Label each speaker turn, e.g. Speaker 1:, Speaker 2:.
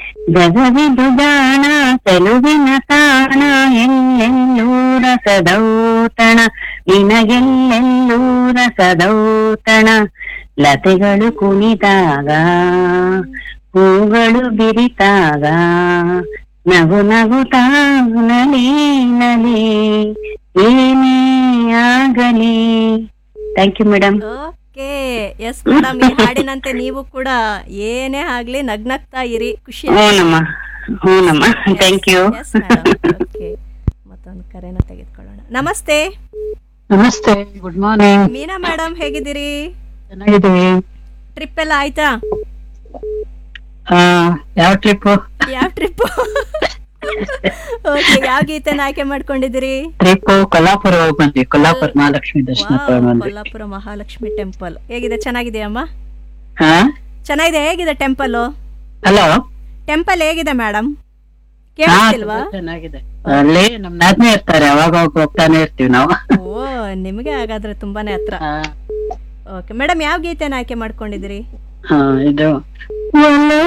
Speaker 1: ಜಗವಿದು ಜಾಣ ಚೆಲುವಿನ ತಾಣ ಎಲ್ಲೆಲ್ಲೂ ರಸದೌತಣ ನಿನಗೆಲ್ಲೆಲ್ಲೂ ರಸದೌತಣ ಲತೆಗಳು ಕುಣಿದಾಗ ಹೂಗಳು ಬಿರಿತಾಗ ನಗು ನಗುತ್ತಾ ನಲಿ ನಲಿ ಏನೇ ಆಗಲಿ thank you madam
Speaker 2: okay yes madam ಈ ಹಾಡಿನಂತೆ ನೀವು ಕೂಡ ಏನೇ ಆಗ್ಲಿ ನಗ್ನಗ್ತಾ ಇರಿ ಖುಷಿ
Speaker 1: ಹ್ಞೂನಮ್ಮ ಹ್ಞೂನಮ್ಮ thank you
Speaker 2: yes madam okay ಮತ್ತೊಂದು ಕರೆನ ತೆಗೆದುಕೊಳ್ಳೋಣ ನಮಸ್ತೆ
Speaker 3: ನಮಸ್ತೆ ಗುಡ್ ಮಾರ್ನಿಂಗ್
Speaker 2: ಮೀನಾ ಮೇಡಮ್ ಹೇಗಿದ್ದೀರಿ
Speaker 3: ಚೆನ್ನಾಗಿದ್ದೀವಿ
Speaker 2: ಟ್ರಿಪ್ ಎಲ್ಲ ಆಯ್ತಾ
Speaker 3: ಆ, ಯಾವ ಟ್ರಿಪ್
Speaker 2: ಯಾವ ಟ್ರಿಪ್ ಓಕೆ ಯಾವ ಗೀತೆನ ಆಯ್ಕೆ ಮಾಡ್ಕೊಂಡಿದ್ದೀರಿ
Speaker 3: ಟ್ರಿಪ್ ಕೊಲ್ಲಾಪುರ ಹೋಗಿ ಬಂದ್ವಿ ಕೊಲ್ಲಾಪುರ ಮಹಾಲಕ್ಷ್ಮಿ ದರ್ಶನ
Speaker 2: ವಾವ್,
Speaker 3: ತಗೊಂಡ್ ಬಂದ್ವಿ
Speaker 2: ಕೊಲ್ಲಾಪುರ ಮಹಾಲಕ್ಷ್ಮಿ ಟೆಂಪಲ್ ಹೇಗಿದೆ ಚೆನ್ನಾಗಿದೆ ಅಮ್ಮ
Speaker 3: ಹಾ
Speaker 2: ಚೆನ್ನಾಗಿದೆ ಹೇಗಿದೆ ಟೆಂಪಲ್
Speaker 3: ಹಲೋ
Speaker 2: ಟೆಂಪಲ್ ಹೇಗಿದೆ ಮೇಡಮ್
Speaker 3: ಹಾ
Speaker 2: ಕೇಳಿಸ್ತಿಲ್ವಾ
Speaker 3: ಚೆನ್ನಾಗಿದೆ ಅಲ್ಲಿ ನಮ್ ನಾದ್ನಿ ಇರ್ತಾರೆ ಅವಾಗ ಹೋಗಿ ಹೋಗ್ತಾನೆ ಇರ್ತೀವಿ ನಾವು
Speaker 2: ಓ ನಿಮಗೆ ಹಾಗಾದ್ರೆ ತುಂಬಾನೇ ಹತ್ರ
Speaker 3: ಆ,
Speaker 2: ಓಕೆ ಮೇಡಮ್ ಯಾವ ಗೀತೆನ ಆಯ್ಕೆ ಮಾಡ್ಕೊಂಡಿದ್ದೀರಿ
Speaker 3: ಆ, ಇದು
Speaker 1: ಒಲವು